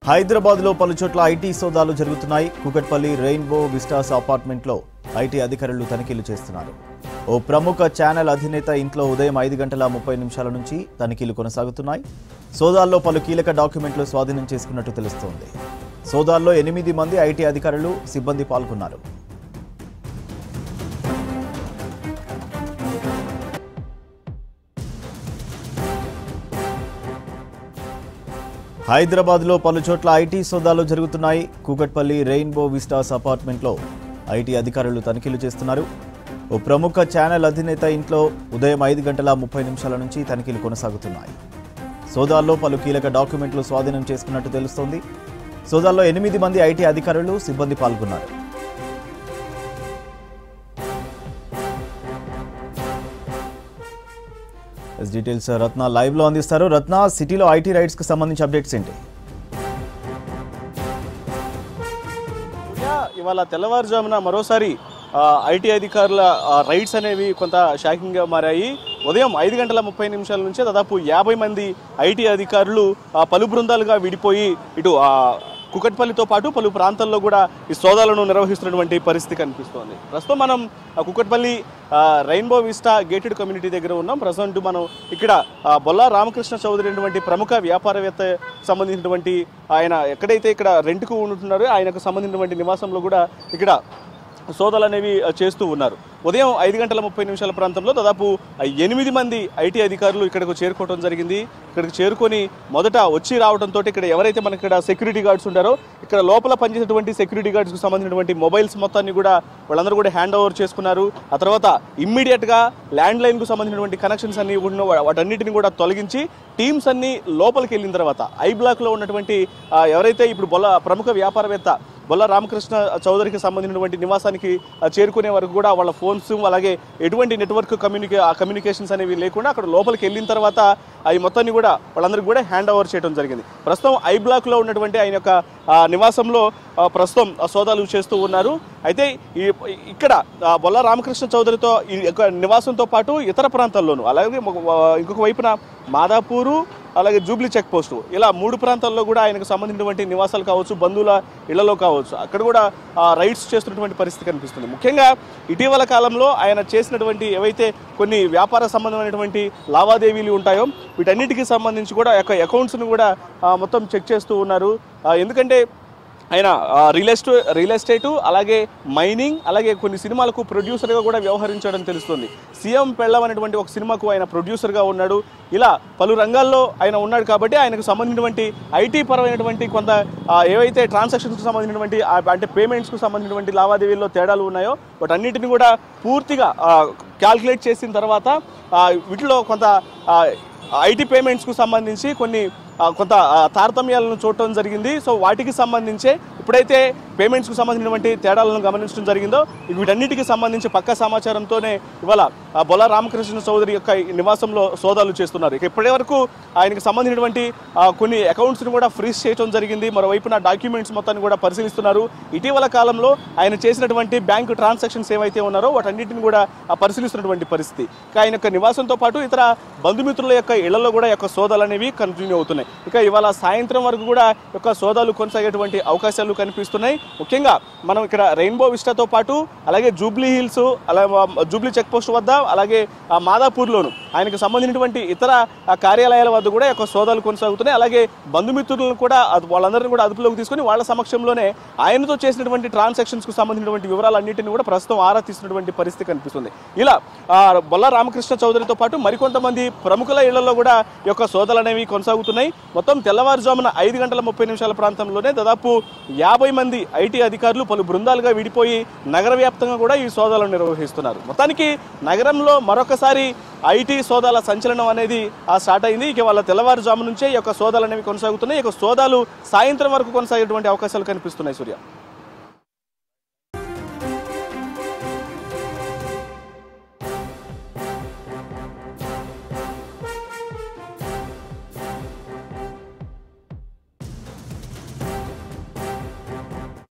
హైదరాబాద్ లో పలు చోట్ల ఐటీ సోదాలు జరుగుతున్నాయి కూకట్పల్లి రెయిన్బో విస్టాస్ అపార్ట్మెంట్ లో ఐటీ అధికారులు తనిఖీలు చేస్తున్నారు ఓ ప్రముఖ ఛానల్ అధినేత ఇంట్లో ఉదయం ఐదు గంటల ముప్పై నిమిషాల నుంచి తనిఖీలు కొనసాగుతున్నాయి సోదాల్లో పలు కీలక డాక్యుమెంట్లు స్వాధీనం చేసుకున్నట్టు తెలుస్తోంది సోదాల్లో ఎనిమిది మంది ఐటీ అధికారులు సిబ్బంది పాల్గొన్నారు హైదరాబాద్లో పలు చోట్ల ఐటీ సోదాలు జరుగుతున్నాయి కూకట్పల్లి రెయిన్బో విస్టాస్ అపార్ట్మెంట్లో ఐటీ అధికారులు తనిఖీలు చేస్తున్నారు ఓ ప్రముఖ ఛానల్ అధినేత ఇంట్లో ఉదయం ఐదు గంటల ముప్పై నిమిషాల నుంచి తనిఖీలు కొనసాగుతున్నాయి సోదాల్లో పలు కీలక డాక్యుమెంట్లు స్వాధీనం చేసుకున్నట్టు తెలుస్తోంది సోదాల్లో ఎనిమిది మంది ఐటీ అధికారులు సిబ్బంది పాల్గొన్నారు ఎస్ డీటెయిల్స్ రత్న లైవ్ లో అందిస్తారు రత్న సిటీలో ఐటీ రైట్స్ కి సంబంధించి అప్డేట్స్ ఏంటి సూర్య, ఇవాళ తెల్లవారుజామున మరోసారి ఆ, ఐటీ అధికారుల ఆ, రైడ్స్ అనేవి కొంత షాకింగ్గా మారాయి ఉదయం ఐదు గంటల ముప్పై నిమిషాల నుంచే దాదాపు యాభై మంది ఐటీ అధికారులు ఆ, పలు బృందాలుగా విడిపోయి ఇటు ఆ, కుకట్పల్లితో పాటు పలు ప్రాంతాల్లో కూడా ఈ సోదాలను నిర్వహిస్తున్నటువంటి పరిస్థితి కనిపిస్తోంది ప్రస్తుతం మనం ఆ, కుకట్పల్లి ఆ, రెయిన్బో విస్టా గేటెడ్ కమ్యూనిటీ దగ్గర ఉన్నాం ప్రజెంట్ మనం ఇక్కడ ఆ, బొల్లా రామకృష్ణ చౌదరి అనేటువంటి ప్రముఖ వ్యాపారవేత్త సంబంధించినటువంటి ఆయన ఎక్కడైతే ఇక్కడ రెంట్కు ఉంటున్నారో ఆయనకు సంబంధించినటువంటి నివాసంలో కూడా ఇక్కడ సోదాలు అనేవి ఆ, చేస్తూ ఉన్నారు ఉదయం ఐదు గంటల ముప్పై నిమిషాల ప్రాంతంలో దాదాపు ఆ, ఎనిమిది మంది ఐటీ అధికారులు ఇక్కడకు చేరుకోవడం జరిగింది ఇక్కడికి చేరుకొని మొదట వచ్చి రావడంతో ఇక్కడ ఎవరైతే మనకి ఇక్కడ సెక్యూరిటీ గార్డ్స్ ఉంటారో ఇక్కడ లోపల పనిచేసేటువంటి సెక్యూరిటీ గార్డ్స్కి సంబంధించినటువంటి మొబైల్స్ మొత్తాన్ని కూడా వాళ్ళందరూ కూడా హ్యాండ్ ఓవర్ చేసుకున్నారు ఆ తర్వాత ఇమ్మీడియట్గా ల్యాండ్ లైన్కు సంబంధించినటువంటి కనెక్షన్స్ అన్ని ఉన్న వాటన్నిటిని కూడా తొలగించి టీమ్స్ అన్ని లోపలికి వెళ్ళిన తర్వాత ఐ బ్లాక్లో ఉన్నటువంటి ఆ, ఎవరైతే ఇప్పుడు బొల్ల ప్రముఖ వ్యాపారవేత్త బొల్ల రామకృష్ణ చౌదరికి సంబంధించినటువంటి నివాసానికి ఆ, చేరుకునే వరకు కూడా వాళ్ళ ఫోన్స్ అలాగే ఎటువంటి నెట్వర్క్ కమ్యూనికే కమ్యూనికేషన్స్ అనేవి లేకుండా అక్కడ లోపలికి వెళ్ళిన తర్వాత అవి మొత్తాన్ని కూడా వాళ్ళందరికీ కూడా హ్యాండ్ ఓవర్ చేయడం జరిగింది ప్రస్తుతం ఐ బ్లాక్లో ఉన్నటువంటి ఆయన యొక్క ఆ, నివాసంలో ఆ, ప్రస్తుతం ఆ, సోదాలు చేస్తూ ఉన్నారు అయితే ఈ ఇక్కడ ఆ, బొల్ల రామకృష్ణ చౌదరితో ఈ యొక్క నివాసంతో పాటు ఇతర ప్రాంతాల్లోనూ అలాగే ఒక- ఇంకొక వైపున మాదాపూరు అలాగే జూబ్లీ చెక్ పోస్టు ఇలా మూడు ప్రాంతాల్లో కూడా ఆయనకు సంబంధించినటువంటి నివాసాలు కావచ్చు బంధువుల ఇళ్లలో కావచ్చు అక్కడ కూడా ఆ, రైడ్స్ చేస్తున్నటువంటి పరిస్థితి కనిపిస్తుంది ముఖ్యంగా ఇటీవల కాలంలో ఆయన చేసినటువంటి ఏవైతే కొన్ని వ్యాపార సంబంధమైనటువంటి లావాదేవీలు ఉంటాయో వీటన్నిటికీ సంబంధించి కూడా యొక్క అకౌంట్స్ను కూడా ఆ, మొత్తం చెక్ చేస్తూ ఉన్నారు ఆ, ఎందుకంటే ఆయన ఆ, రియల్ ఎస్టేట్ రియల్ ఎస్టేటు అలాగే మైనింగ్ అలాగే కొన్ని సినిమాలకు ప్రొడ్యూసర్గా కూడా వ్యవహరించడం తెలుస్తుంది సీఎం పెళ్ళం అనేటువంటి ఒక సినిమాకు ఆయన ప్రొడ్యూసర్గా ఉన్నాడు ఇలా పలు రంగాల్లో ఆయన ఉన్నాడు కాబట్టి ఆయనకు సంబంధించినటువంటి ఐటీ పరమైనటువంటి కొంత ఆ, ఏవైతే ట్రాన్సాక్షన్స్కి సంబంధించినటువంటి ఆ, అంటే పేమెంట్స్కు సంబంధించినటువంటి లావాదేవీల్లో తేడాలు ఉన్నాయో వాటన్నిటిని కూడా పూర్తిగా క్యాల్కులేట్ చేసిన తర్వాత ఆ, వీటిలో కొంత ఆ, ఐటీ పేమెంట్స్కు సంబంధించి కొన్ని ఆ, కొంత ఆ, తారతమ్యాలను చూడటం జరిగింది సో వాటికి సంబంధించే ఇప్పుడైతే పేమెంట్స్కు సంబంధించినటువంటి తేడాలను గమనించడం జరిగిందో వీటన్నిటికి సంబంధించి పక్క సమాచారంతోనే ఇవాళ ఆ, బొల్ల రామకృష్ణ చౌదరి యొక్క ఈ నివాసంలో సోదాలు చేస్తున్నారు ఇక ఇప్పటి వరకు ఆయనకు సంబంధించినటువంటి ఆ, కొన్ని అకౌంట్స్ని కూడా ఫ్రీజ్ చేయడం జరిగింది మరోవైపున డాక్యుమెంట్స్ మొత్తాన్ని కూడా పరిశీలిస్తున్నారు ఇటీవల కాలంలో ఆయన చేసినటువంటి బ్యాంకు ట్రాన్సాక్షన్స్ ఏవైతే ఉన్నారో వాటన్నిటిని కూడా ఆ, పరిశీలిస్తున్నటువంటి పరిస్థితి ఇక ఆయన యొక్క నివాసంతో పాటు ఇతర బంధుమిత్రుల యొక్క ఇళ్లలో కూడా యొక్క సోదాలు అనేవి కంటిన్యూ అవుతున్నాయి ఇక ఇవాళ సాయంత్రం వరకు కూడా యొక్క సోదాలు కొనసాగేటువంటి అవకాశాలు కనిపిస్తున్నాయి ముఖ్యంగా మనం ఇక్కడ రెయిన్బో విస్టాతో పాటు అలాగే జూబ్లీ హిల్స్ అలాగే జూబ్లీ చెక్ పోస్ట్ వద్ద అలాగే ఆ, మాదాపూర్లోను ఆయనకు సంబంధించినటువంటి ఇతర ఆ, కార్యాలయాల వద్ద కూడా యొక్క సోదాలు కొనసాగుతున్నాయి అలాగే బంధుమిత్రులను కూడా అది- వాళ్ళందరినీ కూడా అదుపులోకి తీసుకొని వాళ్ళ సమక్షంలోనే ఆయనతో చేసినటువంటి ట్రాన్సాక్షన్స్ కు సంబంధించినటువంటి వివరాలన్నింటినీ కూడా ప్రస్తుతం ఆరా తీసినటువంటి పరిస్థితి కనిపిస్తుంది ఇలా ఆ, బొల్ల రామకృష్ణ చౌదరితో పాటు మరికొంతమంది ప్రముఖుల ఇళ్లలో కూడా ఈ యొక్క సోదాలు అనేవి కొనసాగుతున్నాయి మొత్తం తెల్లవారుజామున ఐదు గంటల ముప్పై నిమిషాల ప్రాంతంలోనే దాదాపు యాభై మంది ఐటీ అధికారులు పలు బృందాలుగా విడిపోయి నగర వ్యాప్తంగా కూడా ఈ సోదాలను నిర్వహిస్తున్నారు మొత్తానికి నగరంలో మరొకసారి ఐటీ సోదాల సంచలనం అనేది ఆ స్టార్ట్ అయింది ఇక వాళ్ళ తెల్లవారుజాము నుంచే ఈ యొక్క సోదాలు అనేవి కొనసాగుతున్నాయి ఈ యొక్క సోదాలు సాయంత్రం వరకు కొనసాగేటువంటి అవకాశాలు కనిపిస్తున్నాయి సూర్య